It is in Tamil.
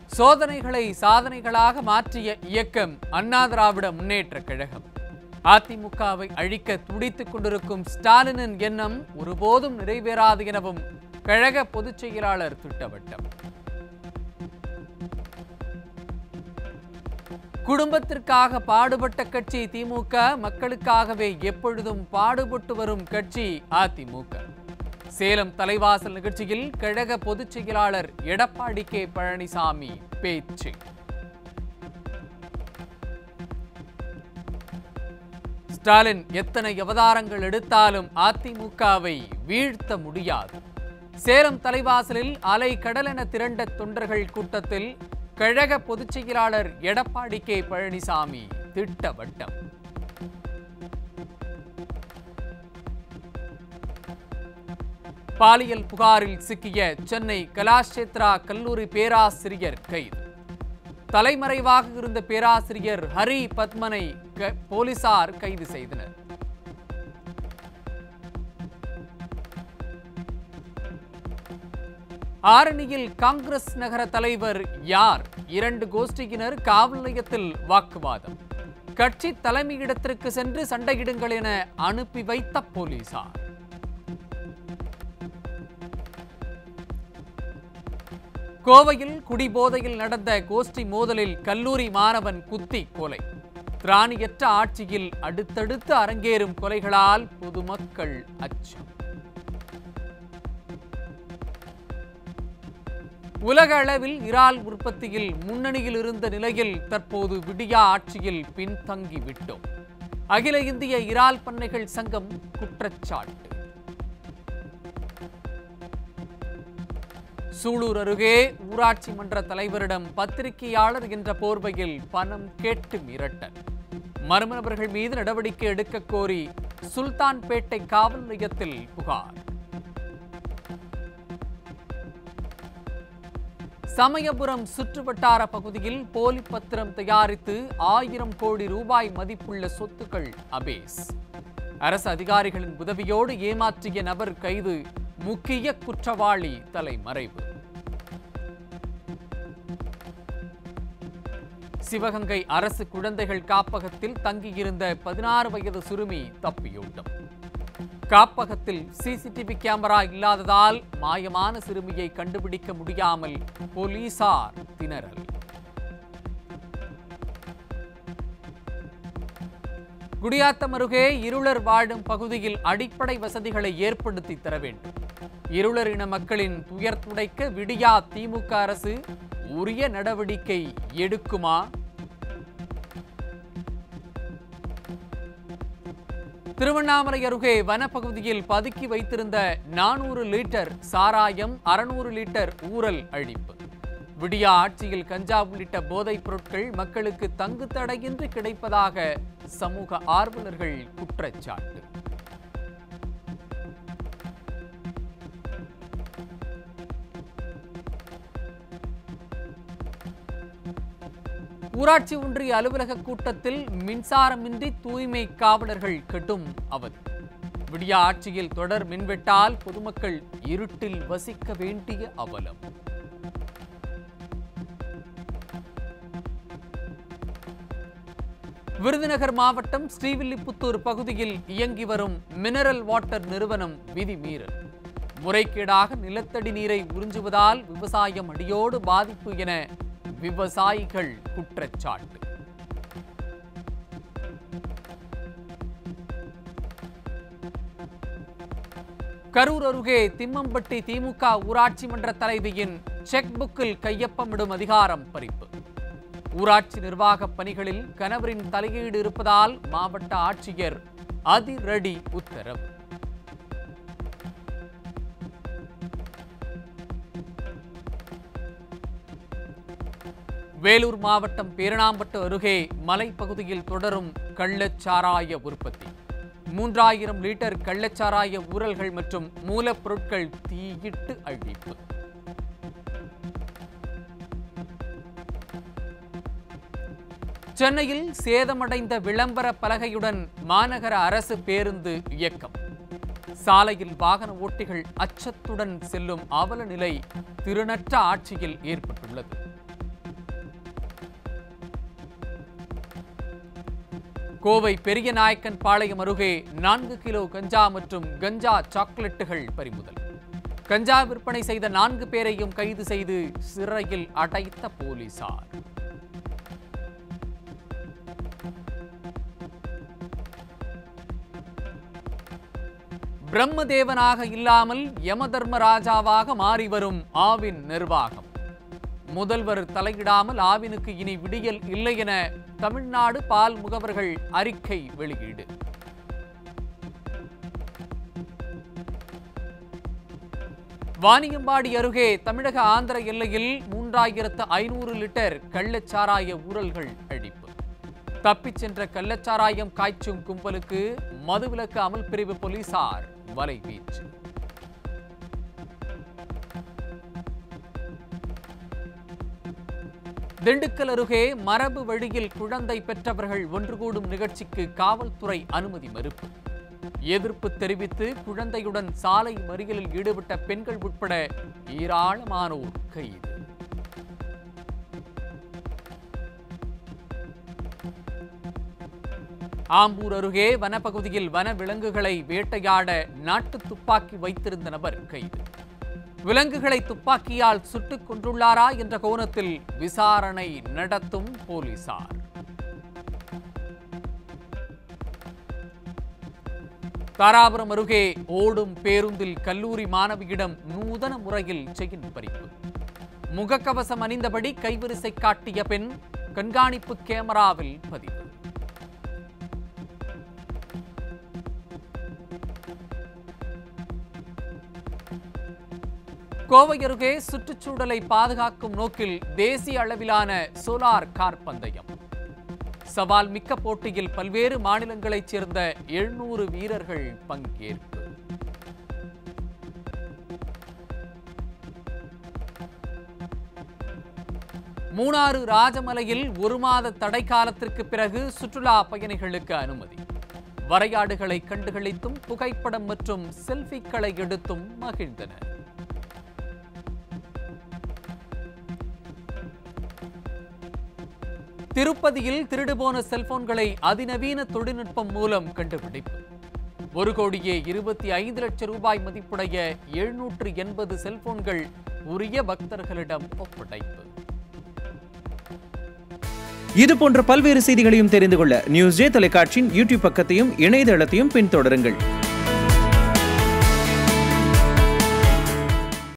சோதனைகளை சாதனைகளாக மாற்றிய இயக்கம் அண்ணா திராவிட முன்னேற்ற கழகம் அதிமுகவை அழிக்க துடித்துக் கொண்டிருக்கும் ஸ்டாலினின் எண்ணம் ஒருபோதும் நிறைவேறாது எனவும் கழக பொதுச் செயலாளர் திட்டவட்டம் குடும்பத்திற்காக பாடுபட்ட கட்சி திமுக மக்களுக்காகவே எப்பொழுதும் பாடுபட்டு வரும் கட்சி அதிமுக சேலம் தலைவாசல் நிகழ்ச்சியில் கழக பொதுச் செயலாளர் எடப்பாடி கே பழனிசாமி பேச்சு ஸ்டாலின் எத்தனை அவதாரங்கள் எடுத்தாலும் அதிமுகவை வீழ்த்த முடியாது சேலம் தலைவாசலில் அலை கடலென திரண்ட தொண்டர்கள் கூட்டத்தில் கழக பொதுச் செயலாளர் எடப்பாடி கே பழனிசாமி திட்டவட்டம் பாலியல் புகாரில் சிக்கிய சென்னை கலாஷேத்ரா கல்லூரி பேராசிரியர் கைது தலைமறைவாக இருந்த பேராசிரியர் ஹரி பத்மனை க- போலீசார் கைது செய்தனர் ஆரணியில் காங்கிரஸ் நகர தலைவர் யார் இரண்டு கோஷ்டியினர் காவல் நிலையத்தில் வாக்குவாதம் கட்சி தலைமையிடத்திற்கு சென்று சண்டையிடுங்கள் என அனுப்பி வைத்த போலீசார் கோவையில் குடிபோதையில் நடந்த கோஷ்டி மோதலில் கல்லூரி மாணவன் குத்தி கொலை திராணியற்ற ஆட்சியில் அடுத்தடுத்து அரங்கேறும் கொலைகளால் பொதுமக்கள் அச்சம் உலக அளவில் இறால் உற்பத்தியில் முன்னணியில் இருந்த நிலையில் தற்போது விடியா ஆட்சியில் பின்தங்கி விட்டோம் அகில இந்திய இறால் பண்ணைகள் சங்கம் குற்றச்சாட்டு சூலூர் அருகே ஊராட்சி மன்ற தலைவரிடம் பத்திரிகையாளர் என்ற போர்வையில் பணம் கேட்டு மிரட்டல் மர்ம நபர்கள் மீது நடவடிக்கை எடுக்க கோரி சுல்தான்பேட்டை காவல் நிலையத்தில் புகார் சமயபுரம் சுற்றுவட்டார பகுதியில் போலி பத்திரம் தயாரித்து ஆயிரம் கோடி ரூபாய் மதிப்புள்ள சொத்துக்கள் அபேஸ் அரசு அதிகாரிகளின் உதவியோடு ஏமாற்றிய நபர் கைது முக்கிய குற்றவாளி தலைமறைவு சிவகங்கை அரசு குழந்தைகள் காப்பகத்தில் தங்கியிருந்த பதினாறு வயது சிறுமி தப்பியோட்டம் காப்பகத்தில் சிசிடிவி கேமரா இல்லாததால் மாயமான சிறுமியை கண்டுபிடிக்க முடியாமல் போலீசார் திணறல் குடியாத்தம் அருகே இருளர் வாழும் பகுதியில் அடிப்படை வசதிகளை ஏற்படுத்தி தர வேண்டும் இருளர் இன மக்களின் துயர் துடைக்க விடியா திமுக அரசு உரிய நடவடிக்கை எடுக்குமா திருவண்ணாமலை அருகே வனப்பகுதியில் பதுக்கி வைத்திருந்த நானூறு லிட்டர் சாராயம் அறுநூறு லிட்டர் ஊரல் அழிப்பு விடியா ஆட்சியில் கஞ்சா உள்ளிட்ட போதைப் பொருட்கள் மக்களுக்கு தங்கு தடையின்றி கிடைப்பதாக சமூக ஆர்வலர்கள் குற்றச்சாட்டு ஊராட்சி ஒன்றிய அலுவலக கூட்டத்தில் மின்சாரமின்றி தூய்மை காவலர்கள் கெடும் அவதி விடியா ஆட்சியில் தொடர் மின்வெட்டால் பொதுமக்கள் இருட்டில் வசிக்க வேண்டிய அவலம் விருதுநகர் மாவட்டம் ஸ்ரீவில்லிபுத்தூர் பகுதியில் இயங்கி வரும் மினரல் வாட்டர் நிறுவனம் விதிமீறல் முறைகேடாக நிலத்தடி நீரை உறிஞ்சுவதால் விவசாயம் அடியோடு பாதிப்பு என விவசாயிகள் குற்றச்சாட்டு கரூர் அருகே திம்மம்பட்டி திமுக ஊராட்சி மன்ற தலைவியின் செக் புக்கில் கையொப்பமிடும் அதிகாரம் பறிப்பு ஊராட்சி நிர்வாக பணிகளில் கணவரின் தலையீடு இருப்பதால் மாவட்ட ஆட்சியர் அதிரடி உத்தரவு வேலூர் மாவட்டம் பேரணாம்பட்டு அருகே மலைப்பகுதியில் தொடரும் கள்ளச்சாராய உற்பத்தி மூன்றாயிரம் லிட்டர் கள்ளச்சாராய ஊரல்கள் மற்றும் மூலப்பொருட்கள் தீயிட்டு அழிப்பு சென்னையில் சேதமடைந்த விளம்பர பலகையுடன் மாநகர அரசு பேருந்து இயக்கம் சாலையில் வாகன ஓட்டிகள் அச்சத்துடன் செல்லும் அவல நிலை திருநற்ற ஆட்சியில் ஏற்பட்டுள்ளது கோவை பெரியநாயக்கன் பாளையம் அருகே நான்கு கிலோ கஞ்சா மற்றும் கஞ்சா சாக்லேட்டுகள் பறிமுதல் கஞ்சா விற்பனை செய்த நான்கு பேரையும் கைது செய்து சிறையில் அடைத்த போலீசார் பிரம்மதேவனாக இல்லாமல் யமதர்மராஜாவாக மாறி வரும் ஆவின் நிர்வாகம் முதல்வர் தலையிடாமல் ஆவினுக்கு இனி விடியல் இல்லை என தமிழ்நாடு பால் முகவர்கள் அறிக்கை வெளியீடு வாணியம்பாடி அருகே தமிழக ஆந்திர எல்லையில் மூன்றாயிரத்து ஐநூறு லிட்டர் கள்ளச்சாராய ஊழல்கள் அழிப்பு தப்பிச் சென்ற கள்ளச்சாராயம் காய்ச்சும் கும்பலுக்கு மதுவிலக்கு அமல் பிரிவு போலீசார் வலை வீச்சு திண்டுக்கல் அருகே மரபு வழியில் குழந்தை பெற்றவர்கள் ஒன்று கூடும் நிகழ்ச்சிக்கு காவல்துறை அனுமதி மறுப்பு எதிர்ப்பு தெரிவித்து குழந்தையுடன் சாலை மறியலில் ஈடுபட்ட பெண்கள் உட்பட ஏராளமானோர் கைது ஆம்பூர் அருகே வனப்பகுதியில் வன விலங்குகளை வேட்டையாட நாட்டு துப்பாக்கி வைத்திருந்த நபர் கைது விலங்குகளை துப்பாக்கியால் சுட்டுக் கொண்டுள்ளாரா என்ற கோணத்தில் விசாரணை நடத்தும் போலீசார் தாராபுரம் அருகே ஓடும் பேருந்தில் கல்லூரி மாணவியிடம் நூதன முறையில் செயின் பறிப்பு முகக்கவசம் அணிந்தபடி கைவரிசை காட்டிய பெண் கண்காணிப்பு கேமராவில் பதிவு கோவை அருகே சுற்றுச்சூழலை பாதுகாக்கும் நோக்கில் தேசிய அளவிலான சோலார் கார் பந்தயம் சவால் மிக்க போட்டியில் பல்வேறு மாநிலங்களைச் சேர்ந்த எழுநூறு வீரர்கள் பங்கேற்பு மூணாறு ராஜமலையில் ஒரு மாத தடை காலத்திற்கு பிறகு சுற்றுலா பயணிகளுக்கு அனுமதி வரையாடுகளை கண்டுகளித்தும் புகைப்படம் மற்றும் செல்ஃபிக்களை எடுத்தும் மகிழ்ந்தனர் திருப்பதியில் திருடு போன செல்போன்களை அதிநவீன தொழில்நுட்பம் மூலம் கண்டுபிடிப்பு ஒரு கோடியே இருபத்தி ஐந்து லட்சம் ரூபாய் மதிப்புடைய எழுநூற்று எண்பது செல்போன்கள் உரிய பக்தர்களிடம் ஒப்படைப்பு இது போன்ற பல்வேறு செய்திகளையும் தெரிந்து கொள்ள நியூஸ் ஜே தொலைக்காட்சியின் யூடியூப் பக்கத்தையும் இணையதளத்தையும் பின்தொடருங்கள்